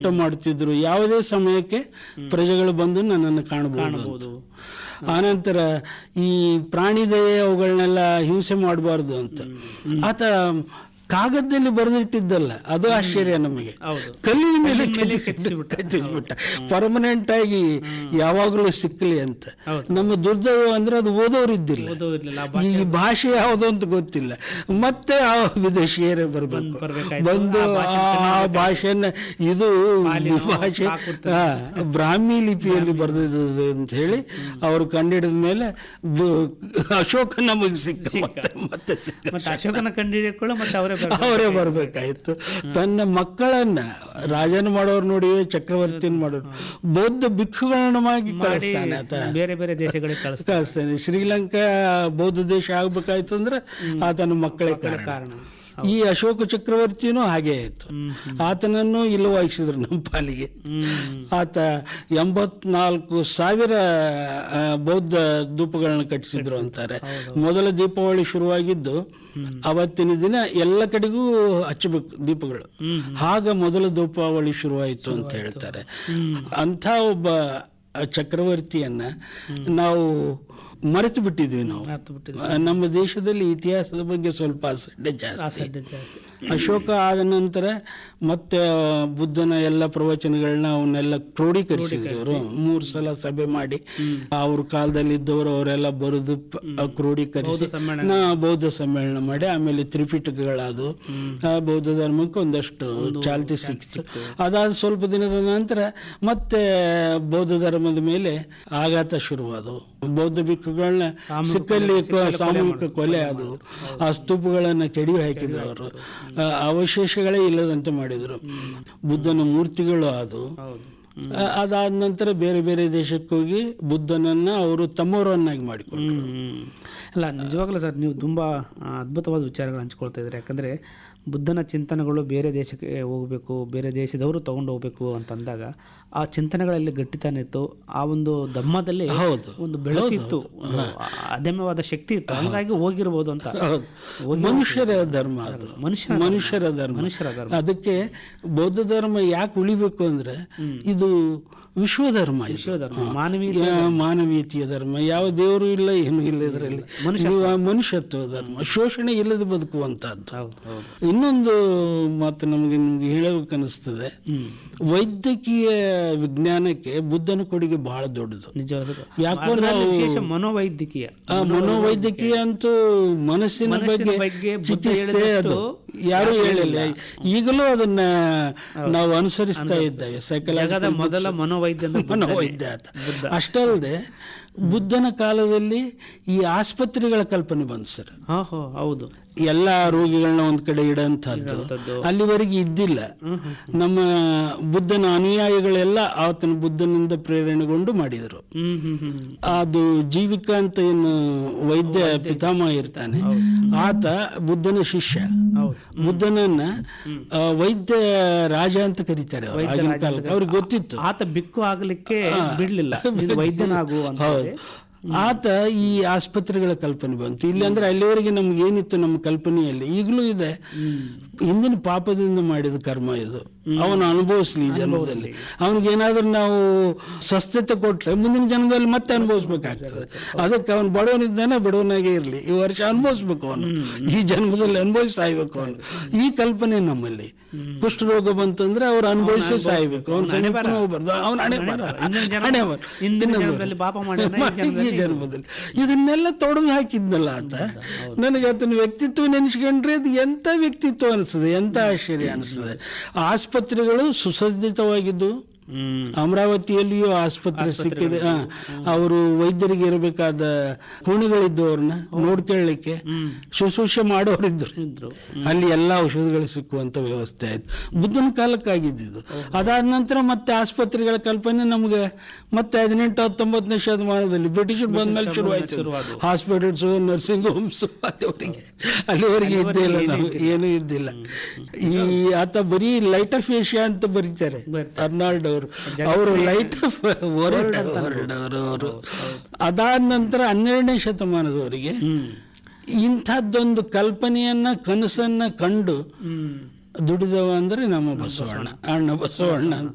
ಊಟ ಮಾಡ್ತಿದ್ರು ಯಾವುದೇ ಸಮಯಕ್ಕೆ ಪ್ರಜೆಗಳು ಬಂದು ನನ್ನನ್ನು ಕಾಣಬಹುದು ಕಾಣಬಹುದು ಆನಂತರ ಈ ಪ್ರಾಣಿ ದಯೆ ಅವುಗಳನ್ನೆಲ್ಲ ಹಿಂಸೆ ಮಾಡಬಾರ್ದು ಅಂತ ಆತ ಕಾಗದದಲ್ಲಿ ಬರೆದಿಟ್ಟಿದ್ದಲ್ಲ ಅದು ಆಶ್ಚರ್ಯ ನಮಗೆ ಹೌದು ಕಲ್ಲಿನ ಮೇಲೆ ಮೇಲೆ ಕೆತ್ತಿಸಿಬಿಟ್ಟ ಕೆತ್ತಿಸ್ಬಿಟ್ಟ ಪರ್ಮನೆಂಟ್ ಆಗಿ ಯಾವಾಗಲೂ ಸಿಕ್ಕಲಿ ಅಂತ ಹೌದು. ನಮ್ಮ ದುರ್ದೈವ ಅಂದ್ರೆ ಅದು ಓದೋರು ಇದ್ದಿಲ್ಲ ಓದೋ ಇರ್ಲಿಲ್ಲ ಆ ಈ ಭಾಷೆ ಯಾವುದು ಅಂತ ಗೊತ್ತಿಲ್ಲ ಮತ್ತೆ ಆ ವಿದೇಶಿಯರೇ ಬರಬೇಕು ಬರ್ಬೇಕಾಯ್ತು. ಬಂದು ಆ ಭಾಷೆಯನ್ನ ಇದು ಪಾಲಿನೋ, ಭಾಷೆ ಪ್ರಾಕೃತ. ಆ, ಬ್ರಾಹ್ಮಿ ಲಿಪಿಯಲ್ಲಿ ಬರೆದಿದ್ದು ಅಂತ ಹೇಳಿ ಅವರು ಕಂಡಿಡಿದ ಮೇಲೆ ಬ- ಅಶೋಕ ನಮಗೆ ಸಿಕ್ಕ ಮತ್ತೆ ಮತ್ತೆ ಸಿಕ್ಕ ಮತ್ತೆ ಅಶೋಕನ ಕಂಡಿಡಿಕೊಳ್ಳ ಮತ್ತೆ ಅವರೇ ಬರ್ತಾರೆ. ಅವರೇ ಬರ್ಬೇಕಾಯ್ತು ತನ್ನ ಮಕ್ಕಳನ್ನ ರಾಜನ ಮಾಡೋರು ನೋಡಿ ಚಕ್ರವರ್ತಿನ ಮಾಡೋರು ಬೌದ್ಧ ಭಿಕ್ಷುಗಳನ್ನ ಮಾಡಿ ಮಾಡಿ ಕಳಿಸ್ತಾನೆ ಆತ ಬೇರೆ ಬೇರೆ ದೇಶಗಳಿಗೆ ಕಳಿಸ್ತಾರೆ ಕಳಿಸ್ತಾನೆ ಶ್ರೀಲಂಕಾ ಬೌದ್ಧ ದೇಶ ಆಗ್ಬೇಕಾಯ್ತು ಅಂದ್ರೆ ಆತನ ಮಕ್ಕಳೇ ಕಾರಣ ಕಾರಣ ಈ ಅಶೋಕ ಚಕ್ರವರ್ತಿನೂ ಹಾಗೆ ಆಯ್ತು ಹ್ಮ್ ಆತನನ್ನು ಇಲ್ಲವಾಗಿಸಿದ್ರು ನಮ್ಮ ಪಾಲಿಗೆ ಹ್ಮ್ ಆತ ಎಂಬತ್ನಾಲ್ಕು ಸಾವಿರ ಆ, ಬೌದ್ಧ ಧೂಪಗಳನ್ನ ಕಟ್ಟಿಸಿದ್ರು ಅಂತಾರೆ ಮೊದಲ ದೀಪಾವಳಿ ಶುರುವಾಗಿದ್ದು ಅವತ್ತಿನ ದಿನ ಎಲ್ಲ ಕಡೆಗೂ ಹಚ್ಚಬೇಕು ದೀಪಗಳು ಹ್ಮ್ ಆಗ ಮೊದಲ ದೀಪಾವಳಿ ಶುರುವಾಯಿತು ಅಂತ ಹೇಳ್ತಾರೆ ಅಂಥ ಒಬ್ಬ ಚಕ್ರವರ್ತಿಯನ್ನ ನಾವು ಮರೆತು ಬಿಟ್ಟಿದ್ವಿ ನಾವು ಮರ್ತು ಬಿಟ್ಟಿದ್ದು ಆ, ನಮ್ಮ ದೇಶದಲ್ಲಿ ಇತಿಹಾಸದ ಬಗ್ಗೆ ಸ್ವಲ್ಪ ಅಸಡ್ಡೆ ಜಾಸ್ತಿ ಅಸಡ್ಡೆ ಜಾಸ್ತಿ ಅಶೋಕ ಆದ ನಂತರ ಮತ್ತೆ ಬುದ್ಧನ ಎಲ್ಲ ಪ್ರವಚನಗಳನ್ನ ಅವನ್ನೆಲ್ಲ ಕ್ರೋಢೀಕರಿಸಿದ್ರು ಅವರು ಮೂರು ಸಲ ಸಭೆ ಮಾಡಿ ಅವ್ರ ಕಾಲದಲ್ಲಿ ಇದ್ದವರು ಅವರೆಲ್ಲ ಬರೆದು ಪ- ಕ್ರೋಢೀಕರಿಸಿ ಸಮ್ಮೇಳನ. ನಾ ಬೌದ್ಧ ಸಮ್ಮೇಳನ ಮಾಡಿ ಆಮೇಲೆ ತ್ರಿಪಿಟಕಗಳಾದವು ಆ ಬೌದ್ಧ ಧರ್ಮಕ್ಕೆ ಒಂದಷ್ಟು ಚಾಲ್ತಿ ಸಿಕ್ತು ಅದಾದ ಸ್ವಲ್ಪ ದಿನದ ನಂತರ ಮತ್ತೆ ಬೌದ್ಧ ಧರ್ಮದ ಮೇಲೆ ಆಘಾತ ಶುರುವಾದವು ಬೌದ್ಧ ಭಿಕ್ಷುಗಳನ್ನ ಸಿಕ್ಕಲ್ಲಿ ಕೊ- ಸಾಮೂಹಿಕ ಕೊಲೆ ಆದವು ಆ ಸ್ತೂಪಗಳನ್ನ ಕೆಡಿ ಹಾಕಿದ್ರು ಅವರು ಆ, ಅವಶೇಷಗಳೇ ಇಲ್ಲದಂತೆ ಮಾಡಿದ್ರು ಬುದ್ಧನ ಮೂರ್ತಿಗಳು ಆದವು ಹೌದು ಆ, ಅದಾದ ನಂತರ ಬೇರೆ ಬೇರೆ ದೇಶಕ್ಕೆ ಹೋಗಿ ಬುದ್ಧನನ್ನ ಅವರು ತಮ್ಮವರನ್ನಾಗಿ ಮಾಡಿಕೊಂಡ್ರು ಹ್ಮ್. ಅಲ್ಲ ನಿಜವಾಗ್ಲೂ ಸರ್ ನೀವು ತುಂಬ ಆ, ಅದ್ಭುತವಾದ ವಿಚಾರಗಳು ಹಂಚ್ಕೊಳ್ತಾ ಇದ್ದೀರಿ ಯಾಕಂದರೆ ಬುದ್ಧನ ಚಿಂತನೆಗಳು ಬೇರೆ ದೇಶಕ್ಕೆ ಹೋಗಬೇಕು ಬೇರೆ ದೇಶದವರು ತಗೊಂಡು ಹೋಗ್ಬೇಕು ಅಂತಂದಾಗ ಆ ಚಿಂತನೆಗಳಲ್ಲಿ ಗಟ್ಟಿತನ ಇತ್ತು ಆ ಒಂದು ಧರ್ಮದಲ್ಲಿ ಹೌದು ಒಂದು ಬೆಳಕಿತ್ತು ಒಂದು ಅದಮ್ಯವಾದ ಶಕ್ತಿ ಇತ್ತು ಹಂಗಾಗಿ ಹೋಗಿರ್ಬೋದು ಅಂತ ಹೌದು ಮನುಷ್ಯರ ಧರ್ಮ ಅದು ಮನುಷ್ಯರ ಮನುಷ್ಯರ ಧರ್ಮ ಮನುಷ್ಯರ ಧರ್ಮ ಅದಕ್ಕೆ ಬೌದ್ಧ ಧರ್ಮ ಯಾಕೆ ಉಳಿಬೇಕು ಅಂದ್ರೆ ಇದು ವಿಶ್ವ ಧರ್ಮ ಇದು. ವಿಶ್ವಧರ್ಮ ಮಾನವೀಯ ಯಾ- ಮಾನವೀಯತೆಯ ಧರ್ಮ ಯಾವ ದೇವರು ಇಲ್ಲ ಏನು ಇಲ್ಲ ಇದರಲ್ಲಿ ನೀವು ಆ ಮನುಷ್ಯತ್ವ ಧರ್ಮ ಶೋಷಣೆ ಇಲ್ಲದೆ ಬದುಕುವಂತಹದ್ದು ಹೌದು ಹೌದು ಇನ್ನೊಂದು ಮಾತು ನಮಗೆ ನಿಮ್ಗೆ ಹೇಳಬೇಕನ್ನಿಸ್ತದೆ ಹ್ಮ್ ವೈದ್ಯಕೀಯ ವಿಜ್ಞಾನಕ್ಕೆ ಬುದ್ಧನ ಕೊಡುಗೆ ಬಹಳ ದೊಡ್ಡದು ನಿಜವಾದ ಸರ್. ಯಾಕೋ ಅದ್ರಲ್ಲಿ ನಾವು- ವಿಶೇಷ ಮನೋವೈದ್ಯಕೀಯ ಆ ಮನೋವೈದ್ಯಕೀಯ ಅಂತೂ ಮನಸ್ಸಿನ ಮನಸ್ಸಿನ ಬಗ್ಗೆ ಬಗ್ಗೆ ಬುದ್ಧ ಚಿಕಿತ್ಸೆ ಅದು ಹೇಳಿದಷ್ಟು ಯಾರು ಹೇಳಿಲ್ಲ ಈಗಲೂ ಅದನ್ನ ನಾವು ಅನುಸರಿಸ್ತಾ ಇದ್ದೇವೆ ಜಗದ ಸೈಕಲಾಜಿಕಲ್ ಮೊದಲ ಮನೋವೈದ್ಯ ಅಂದ್ರೆ ಬುದ್ಧನೇ. ಮನೋವೈದ್ಯ ಆತ ಅಷ್ಟಲ್ಲದೆ ಬುದ್ಧನ ಕಾಲದಲ್ಲಿ ಈ ಆಸ್ಪತ್ರೆಗಳ ಕಲ್ಪನೆ ಬಂತು ಸರ್ ಹಾ ಹೋ ಹೌದು ಎಲ್ಲ ರೋಗಿಗಳನ್ನ ಒಂದ್ ಕಡೆ ಇಡಂತಹದ್ದು ಇಡಂಥದ್ದು. ಅಲ್ಲಿವರೆಗೆ ಇದ್ದಿಲ್ಲ ನಮ್ಮ ಬುದ್ಧನ ಅನುಯಾಯಿಗಳೆಲ್ಲ ಆತನ ಬುದ್ಧನಿಂದ ಪ್ರೇರಣೆಗೊಂಡು ಮಾಡಿದರು ಹ್ಮ್ ಹ್ಮ್ ಹ್ಮ್ ಅದು ಜೀವಿಕ ಅಂತ ಏನು ವೈದ್ಯ ಪಿತಾಮಹ ಇರ್ತಾನೆ ಆತ ಬುದ್ಧನ ಶಿಷ್ಯ ಹೌದು ಬುದ್ಧನನ್ನ ಆ, ವೈದ್ಯ ರಾಜ ಅಂತ ಕರೀತಾರೆ ಅವ್ರು. ಆಗಿನ ಕಾಲಕ್ಕೆ ಅವ್ರಿಗೆ ಗೊತ್ತಿತ್ತು ಆತ ಬಿಕ್ಕು ಆಗ್ಲಿಕ್ಕೆ ಬಿಡ್ಲಿಲ್ಲ ನೀನು ವೈದ್ಯನಾಗು ಅಂತ ಹೇಳಿ. ಆತ ಈ ಆಸ್ಪತ್ರೆಗಳ ಕಲ್ಪನೆ ಬಂತು ಇಲ್ಲಿ ಅಂದ್ರೆ ಅಲ್ಲಿವರೆಗೆ ನಮ್ಗೆ ಏನಿತ್ತು ನಮ್ಮ ಕಲ್ಪನೆಯಲ್ಲಿ ಈಗಲೂ ಇದೆ ಹಿಂದಿನ ಪಾಪದಿಂದ ಮಾಡಿದ ಕರ್ಮ ಇದು ಅವನು ಅನುಭವಿಸ್ಲಿ ಈ ಜನ್ಮದಲ್ಲಿ ಅವನಿಗೆ ಏನಾದ್ರೂ ನಾವು ಸ್ವಸ್ಥತೆ ಕೊಟ್ರೆ ಮುಂದಿನ ಜನ್ಮದಲ್ಲಿ ಮತ್ತೆ ಅನುಭವಿಸ್ಬೇಕಾಗ್ತದೆ ಅದಕ್ಕೆ ಅವನು ಬಡವನಿದ್ದಾನೆ ಬಡವನಾಗೆ ಇರಲಿ ಈ ವರ್ಷ ಅನುಭವಿಸ್ಬೇಕು ಅವನು ಈ ಜನ್ಮದಲ್ಲಿ ಅನುಭವಿಸಿ ಸಾಯ್ಬೇಕು ಅವನು ಈ ಕಲ್ಪನೆ ನಮ್ಮಲ್ಲಿ ಕುಷ್ಠರೋಗ ಬಂತಂದ್ರೆ ಅವ್ರು ಅನುಭವಿಸಿ ಸಾಯ್ಬೇಕು ಅವನು ಸಮೀಪನೂ ಹೋಗ್ಬಾರ್ದು ಅವನ ಹಣೆ ಬರ ಹಿಂದಿನ ಜನ್ಮ- ಹಣೆ ಬರ ಹಿಂದಿನ ಜನ್ಮದಲ್ಲಿ ಪಾಪ ಮಾಡ್ಯಾನ, ಈ ಈ ಜನ್ಮದಲ್ಲಿ ಇದನ್ನೆಲ್ಲ ತೊಡೆದು ಹಾಕಿದ್ನಲ್ಲ ಆತ ನನಗೆ ಆತನ ವ್ಯಕ್ತಿತ್ವ ನೆನೆಸ್ಕೊಂಡ್ರೆ ಅದು ಎಂತ ವ್ಯಕ್ತಿತ್ವ ಅನಿಸ್ತದೆ ಎಂತ ಆಶ್ಚರ್ಯ ಅನಿಸ್ತದೆ ಆಸ್ಪತ್ರೆಗಳು ಸುಸಜ್ಜಿತವಾಗಿದ್ದು ಹ್ಮ್ ಅಮರಾವತಿಯಲ್ಲಿಯೂ ಆಸ್ಪತ್ರೆ ಸಿಕ್ಕಿದೆ ಹಾ, ಅವರು ವೈದ್ಯರಿಗೆ ಇರಬೇಕಾದ ಕೋಣೆಗಳಿದ್ದು ಅವ್ರನ್ನ ನೋಡ್ಕೊಳ್ಳಿಕ್ಕೆ ಶುಶ್ರೂಷೆ ಮಾಡೋರಿದ್ರು ಇದ್ರು ಅಲ್ಲಿ ಎಲ್ಲ ಔಷಧಿಗಳು ಸಿಕ್ಕುವಂತ ವ್ಯವಸ್ಥೆ ಆಯ್ತು ಬುದ್ಧನ ಕಾಲಕ್ಕಾಗಿದ್ದು ಅದಾದ ನಂತರ ಮತ್ತೆ ಆಸ್ಪತ್ರೆಗಳ ಕಲ್ಪನೆ ನಮ್ಗೆ ಮತ್ತೆ ಹದಿನೆಂಟು ಹತ್ತೊಂಬತ್ತನೇ ಶತಮಾನದಲ್ಲಿ ಬ್ರಿಟಿಷರು ಬಂದ್ಮೇಲೆ ಶುರುವಾಯ್ತು ಶುರುವಾದವು. ಹಾಸ್ಪಿಟಲ್ಸ್ ನರ್ಸಿಂಗ್ ಹೋಮ್ಸ್ ಅಲ್ಲಿವರೆಗೆ ಅಲ್ಲಿವರೆಗೆ ಇದ್ದೇ ಇಲ್ಲ ನಾವು ಏನೂ ಇದ್ದಿಲ್ಲ ಈ ಆತ ಬರೀ ಲೈಟ್ ಆಫ್ ಏಷ್ಯಾ ಅಂತ ಬರೀತಾರೆ ಬರ್ತಾರೆ. ಅರ್ನಾಲ್ಡ್ ಅವರು ಅವರು ಲೈಟ್ ಆಫ್ ವರ್ಲ್ಡ್ ವರ್ಲ್ಡ್ ಅವರು ಅವರು ಅದಾದ ನಂತರ ಹನ್ನೆರಡನೇ ಶತಮಾನದವರೆಗೆ ಹ್ಮ್ ಇಂಥದ್ದೊಂದು ಕಲ್ಪನೆಯನ್ನ ಕನಸನ್ನ ಕಂಡು ಹ್ಮ್ ದುಡಿದವ ಅಂದ್ರೆ ನಮ್ಮ ಬಸವಣ್ಣ ಅಣ್ಣ ಬಸವಣ್ಣ ಅಂತ